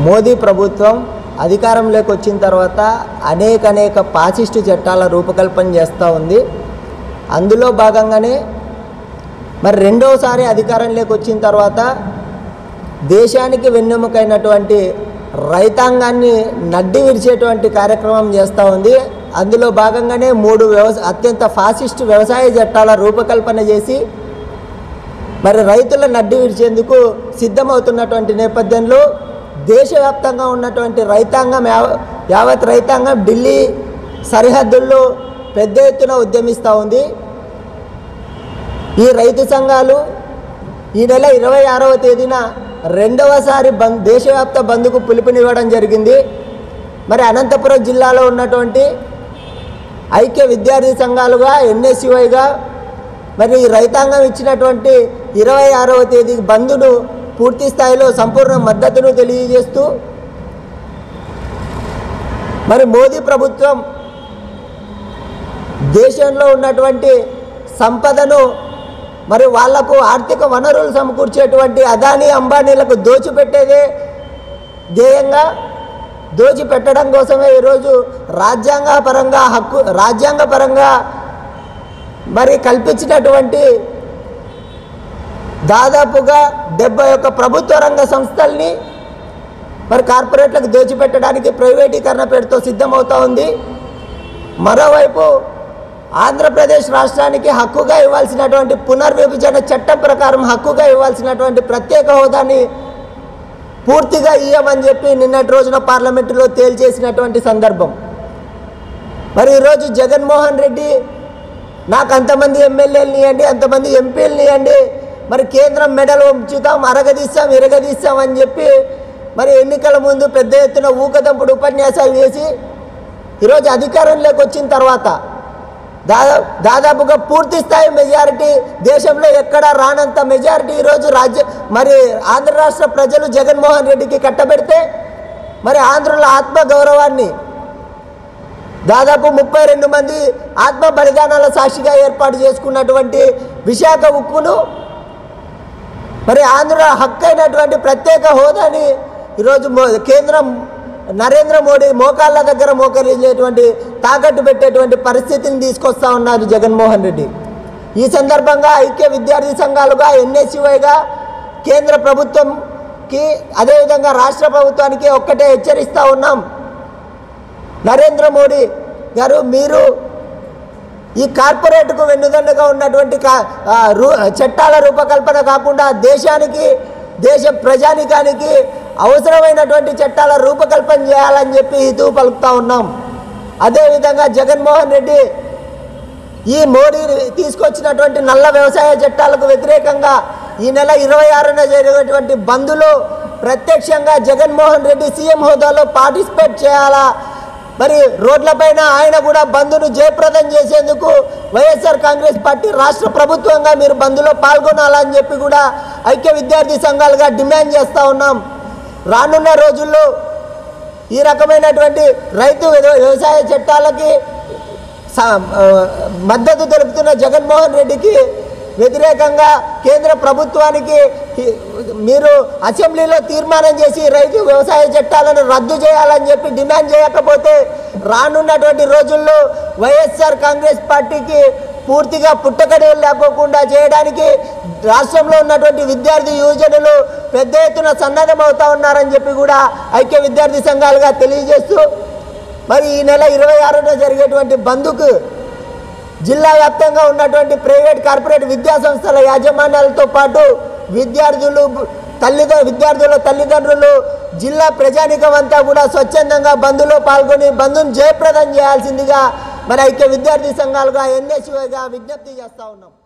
మోదీ ప్రభుత్వం అధికారంలోకి వచ్చిన తర్వాత అనేక అనేక పాసిస్టు చట్టాల రూపకల్పన చేస్తూ ఉంది అందులో భాగంగానే మరి రెండవసారి అధికారంలోకి వచ్చిన తర్వాత దేశానికి వెన్నెముకైనటువంటి రైతాంగాన్ని నడ్డి విరిచేటువంటి కార్యక్రమం చేస్తూ ఉంది అందులో భాగంగానే మూడు వ్యవసాయ అత్యంత ఫాసిస్ట్ వ్యవసాయ చట్టాల రూపకల్పన చేసి మరి రైతుల నడ్డి విడిచేందుకు సిద్ధమవుతున్నటువంటి నేపథ్యంలో దేశవ్యాప్తంగా ఉన్నటువంటి రైతాంగం యావ- యావత్ రైతాంగం ఢిల్లీ సరిహద్దుల్లో పెద్ద ఎత్తున ఉద్యమిస్తూ ఉంది ఈ రైతు సంఘాలు ఈ నెల ఇరవై ఆరవ తేదీన రెండవసారి బంద్ దేశవ్యాప్త బంద్కు పిలుపునివ్వడం జరిగింది మరి అనంతపురం జిల్లాలో ఉన్నటువంటి ఐక్య విద్యార్థి సంఘాలుగా ఎన్ఎస్యుఐగా మరి ఈ రైతాంగం ఇచ్చినటువంటి ఇరవై ఆరవ తేదీ బంద్ను పూర్తి స్థాయిలో సంపూర్ణ మద్దతును తెలియజేస్తూ మరి మోదీ ప్రభుత్వం దేశంలో ఉన్నటువంటి సంపదను మరి వాళ్లకు ఆర్థిక వనరులు సమకూర్చేటువంటి అదానీ అంబానీలకు దోచిపెట్టేదే ధ్యేయంగా దోచిపెట్టడం కోసమే ఈరోజు రాజ్యాంగ పరంగా హక్కు రాజ్యాంగ పరంగా మరి కల్పించినటువంటి దాదాపుగా డెబ్బై ఒక్క ప్రభుత్వ రంగ సంస్థల్ని మరి కార్పొరేట్లకు దోచిపెట్టడానికి ప్రైవేటీకరణ పేరుతో సిద్ధమవుతా ఉంది మరోవైపు ఆంధ్రప్రదేశ్ రాష్ట్రానికి హక్కుగా ఇవ్వాల్సినటువంటి పునర్విభజన చట్టం ప్రకారం హక్కుగా ఇవ్వాల్సినటువంటి ప్రత్యేక హోదాని పూర్తిగా ఇయ్యమని చెప్పి నిన్నటి రోజున పార్లమెంటులో తేల్చేసినటువంటి సందర్భం మరి ఈరోజు జగన్మోహన్ రెడ్డి నాకు అంతమంది ఎమ్మెల్యేలని ఇవ్వండి అంతమంది ఎంపీలని ఇవ్వండి మరి కేంద్రం మెడలు ఉంచుతాం అరగదీస్తాం ఇరగదీస్తాం అని చెప్పి మరి ఎన్నికల ముందు పెద్ద ఎత్తున ఊకదంపుడు ఉపన్యాసాలు చేసి ఈరోజు అధికారంలోకి వచ్చిన తర్వాత దాదా దాదాపుగా పూర్తి స్థాయి మెజారిటీ దేశంలో ఎక్కడా రానంత మెజారిటీ ఈరోజు రాజ్య మరి ఆంధ్ర రాష్ట్ర ప్రజలు జగన్మోహన్ రెడ్డికి కట్టబెడితే మరి ఆంధ్రుల ఆత్మ గౌరవాన్ని దాదాపు ముప్పై రెండు మంది ఆత్మ బలిదానాల సాక్షిగా ఏర్పాటు చేసుకున్నటువంటి విశాఖ ఉక్కును మరి ఆంధ్ర హక్కు అయినటువంటి ప్రత్యేక హోదాని ఈరోజు మో కేంద్రం నరేంద్ర మోడీ మోకాళ్ళ దగ్గర మోకరించేటువంటి తాకట్టు పెట్టేటువంటి పరిస్థితిని తీసుకొస్తా ఉన్నారు జగన్మోహన్ రెడ్డి ఈ సందర్భంగా ఐక్య విద్యార్థి సంఘాలుగా ఎన్ఎస్యుఐగా కేంద్ర ప్రభుత్వంకి అదేవిధంగా రాష్ట్ర ప్రభుత్వానికి ఒక్కటే హెచ్చరిస్తూ ఉన్నాం నరేంద్ర మోడీ గారు మీరు ఈ కార్పొరేట్కు వెన్నుదన్నుగా ఉన్నటువంటి కా ఆ, రూ చట్టాల రూపకల్పన కాకుండా దేశానికి దేశ ప్రజానికానికి అవసరమైనటువంటి చట్టాల రూపకల్పన చేయాలని చెప్పి హితవు పలుకుతా ఉన్నాం అదేవిధంగా జగన్మోహన్ రెడ్డి ఈ మోడీ తీసుకొచ్చినటువంటి నల్ల వ్యవసాయ చట్టాలకు వ్యతిరేకంగా ఈ నెల ఇరవై ఆరున జరిగినటువంటి బంద్లో ప్రత్యక్షంగా జగన్మోహన్ రెడ్డి సీఎం హోదాలో పార్టిసిపేట్ చేయాలా మరి రోడ్లపైన ఆయన కూడా బంద్ను జయప్రదం చేసేందుకు వైఎస్ఆర్ కాంగ్రెస్ పార్టీ రాష్ట్ర ప్రభుత్వంగా మీరు బంద్లో పాల్గొనాలని చెప్పి కూడా ఐక్య విద్యార్థి సంఘాలుగా డిమాండ్ చేస్తూ ఉన్నాం రానున్న రోజుల్లో ఈ రకమైనటువంటి రైతు వ్యవ- వ్యవసాయ చట్టాలకి స- ఆ, మద్దతు తెలుపుతున్న జగన్మోహన్ రెడ్డికి వ్యతిరేకంగా కేంద్ర ప్రభుత్వానికి ఈ- మీరు అసెంబ్లీలో తీర్మానం చేసి రైతు వ్యవసాయ చట్టాలను రద్దు చేయాలని చెప్పి డిమాండ్ చేయకపోతే రానున్నటువంటి రోజుల్లో వైఎస్ఆర్ కాంగ్రెస్ పార్టీకి పూర్తిగా పుట్టకడే లేకోకుండా చేయడానికి రాష్ట్రంలో ఉన్నటువంటి విద్యార్థి యువజనులు పెద్ద ఎత్తున సన్నద్ధం అవుతా ఉన్నారని చెప్పి కూడా ఐక్య విద్యార్థి సంఘాలుగా తెలియజేస్తూ మరి ఈ నెల ఇరవై ఆరున జరిగేటువంటి బంద్కు జిల్లా వ్యాప్తంగా ఉన్నటువంటి ప్రైవేట్ కార్పొరేట్ విద్యా సంస్థల యాజమాన్యాలతో పాటు విద్యార్థులు తల్లిద విద్యార్థుల తల్లిదండ్రులు జిల్లా ప్రజానికం అంతా కూడా స్వచ్ఛందంగా బంద్లో పాల్గొని బంద్ను జయప్రదం చేయాల్సిందిగా మన ఐక్య విద్యార్థి సంఘాలుగా ఎన్ఎస్యుగా విజ్ఞప్తి చేస్తూ ఉన్నాం